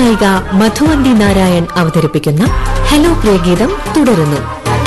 ഗായിക മധുവന്തി നാരായൺ അവതരിപ്പിക്കുന്ന ഹലോ പ്രിയഗീതം തുടരുന്നു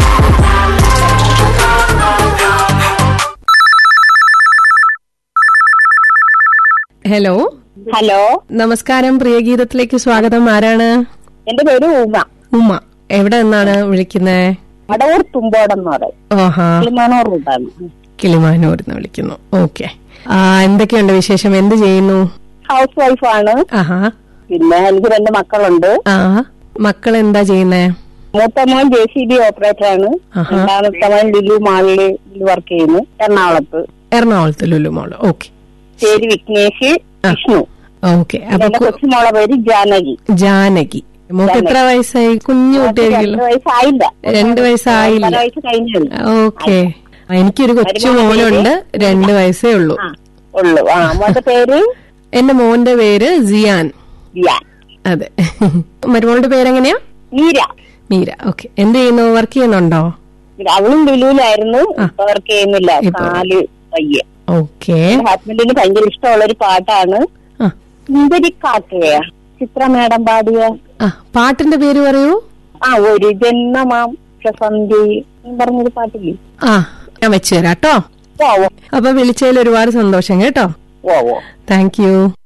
ഹലോ ഹലോ നമസ്കാരം പ്രിയഗീതത്തിലേക്ക് സ്വാഗതം ആരാണ് എന്റെ പേര് ഉമ ഉമ്മ എവിടെ നിന്നാണ് വിളിക്കുന്നത് വടവൂർ തുമ്പോടം എന്ന് പറയും ഓഹാ കിളിമാനൂർ റൂട്ടാണ് കിളിമാനൂരിൽ നിന്ന് വിളിക്കുന്നു ഓക്കെ ആ എന്തൊക്കെയുണ്ട് വിശേഷം എന്ത് ചെയ്യുന്നു ഹൗസ് വൈഫാണ് ആഹാ പിന്നെ എനിക്ക് രണ്ട് മക്കളുണ്ട് ആ മക്കൾ എന്താ ചെയ്യുന്നേ മൂത്ത മോൻ ജെ സി ബി ഓപ്പറേറ്റർ ആണ് ആഹാ. രണ്ടാമത്തെ മോൻ ലുലു മാളില് വർക്ക് ചെയ്യുന്നു എറണാകുളത്ത് എറണാകുളത്ത് ലുലു മോള് ഓക്കെ പേര് വിഘ്നേഷ് വിഷ്ണു ഓക്കെ അപ്പൊ എന്റെ കു- കൊച്ചുമോളെ പേര് ജാനകി ജാനകി മോക്ക് എത്ര വയസ്സായി കുഞ്ഞു രണ്ട് കുട്ടിയായിരിക്കല്ലോ വയസ്സായില്ല രണ്ട് വയസ്സായില്ല. ഒന്നര വയസ്സ് കഴിഞ്ഞു ഓക്കെ എനിക്കൊരു കൊച്ചു മോനുണ്ട് രണ്ട് വയസ്സേ ഉള്ളൂ ആ ഉള്ളു ആ മോന്റെ പേര് എന്റെ മോന്റെ പേര് സിയാൻ ജിയാൻ അതെ മരുമോളുടെ പേരെങ്ങനെയാ മീര മീര ഓക്കെ എന്ത് ചെയ്യുന്നു വർക്ക് ചെയ്യുന്നുണ്ടോ അവളും ലുലുവിലായിരുന്നു ആ. ഇപ്പൊ വർക്ക് ചെയ്യുന്നില്ല ഇപ്പൊ. കാല് വയ്യ ഓക്കെ എന്റെ ഹസ്ബൻഡിന് ഭയങ്കര ഇഷ്ടമുള്ള ഒരു പാട്ടാണ് ആ സുന്ദരിക്കാക്കയ ചിത്ര മേഡം പാടിയ ആ പാട്ടിന്റെ പേര് പറയൂ ആ ഒരു ജന്മമാം സന്ധ്യ പറഞ്ഞൊരു പാട്ടില്ലേ ആ ഞാൻ വെച്ചു തരാം കേട്ടോ ഓ അപ്പൊ വിളിച്ചതിൽ ഒരുപാട് സന്തോഷം കേട്ടോ ഓ ഓ താങ്ക് യു